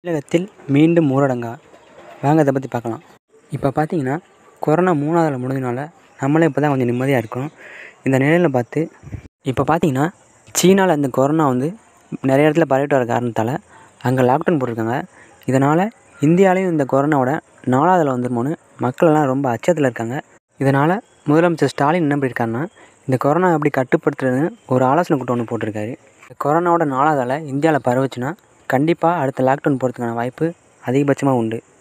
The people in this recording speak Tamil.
தமிழகத்தில் மீண்டும் ஊரடங்கா வாங்க இதை பற்றி பார்க்கலாம் இப்போ பார்த்தீங்கன்னா கொரோனா மூணாவது அலை முடிஞ்சனால நம்மளே இப்போ தான் கொஞ்சம் நிம்மதியாக இருக்கோம் இந்த நிலையில் பார்த்து இப்போ பார்த்தீங்கன்னா சீனாவில் இந்த கொரோனா வந்து நிறைய இடத்துல பரவிட்டு வர காரணத்தால் அங்கே லாக்டவுன் போட்டிருக்காங்க இதனால் இந்தியாவிலையும் இந்த கொரோனாவோட நாலாவது அலை வந்துருமோன்னு மக்கள் எல்லாம் ரொம்ப அச்சத்தில் இருக்காங்க இதனால் முதலமைச்சர் ஸ்டாலின் என்ன பண்ணியிருக்காருன்னா இந்த கொரோனா எப்படி கட்டுப்படுத்துறதுன்னு ஒரு ஆலோசனை கூட்டம் ஒன்று போட்டிருக்காரு இந்த கொரோனாவோட நாலாவது அலை இந்தியாவில் பரவுச்சுன்னா கண்டிப்பாக அடுத்த லாக்டவுன் போகிறதுக்கான வாய்ப்பு அதிகபட்சமாக உண்டு